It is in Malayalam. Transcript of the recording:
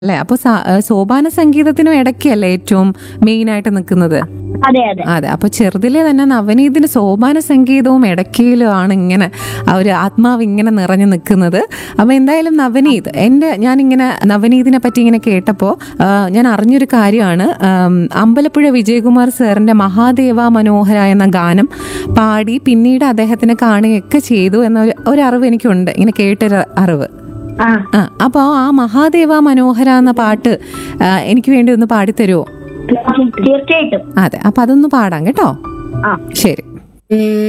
അല്ലെ അപ്പൊ സ- ഏ, സോപാന സംഗീതത്തിനും ഇടയ്ക്കല്ലേ ഏറ്റവും മെയിൻ ആയിട്ട് നിൽക്കുന്നത് അതെ അതെ അതെ അപ്പൊ ചെറുതിലെ തന്നെ നവനീതിന് സോപാന സംഗീതവും ഇടയ്ക്കയിലും ആണ് ഇങ്ങനെ ആ ഒരു ആത്മാവ് ഇങ്ങനെ നിറഞ്ഞു നിൽക്കുന്നത് അപ്പൊ എന്തായാലും നവനീത് എൻ്റെ ഞാനിങ്ങനെ നവനീതിനെ പറ്റി ഇങ്ങനെ കേട്ടപ്പോൾ ഞാൻ അറിഞ്ഞൊരു കാര്യമാണ് ആം, അമ്പലപ്പുഴ വിജയകുമാർ സാറിന്റെ മഹാദേവ മനോഹര എന്ന ഗാനം പാടി പിന്നീട് അദ്ദേഹത്തിനെ കാണുകയൊക്കെ ചെയ്തു എന്ന ഒരു- ഒരു അറിവ് എനിക്കുണ്ട് ഇങ്ങനെ കേട്ടൊരു അറിവ് ആ ആ അപ്പോൾ ആ മഹാദേവ മനോഹര എന്ന പാട്ട് ആ, എനിക്ക് വേണ്ടി ഒന്ന് പാടിത്തരുമോ തീർച്ചയായിട്ടും അതെ അപ്പൊ അതൊന്ന് പാടാം കേട്ടോ ആ ശരി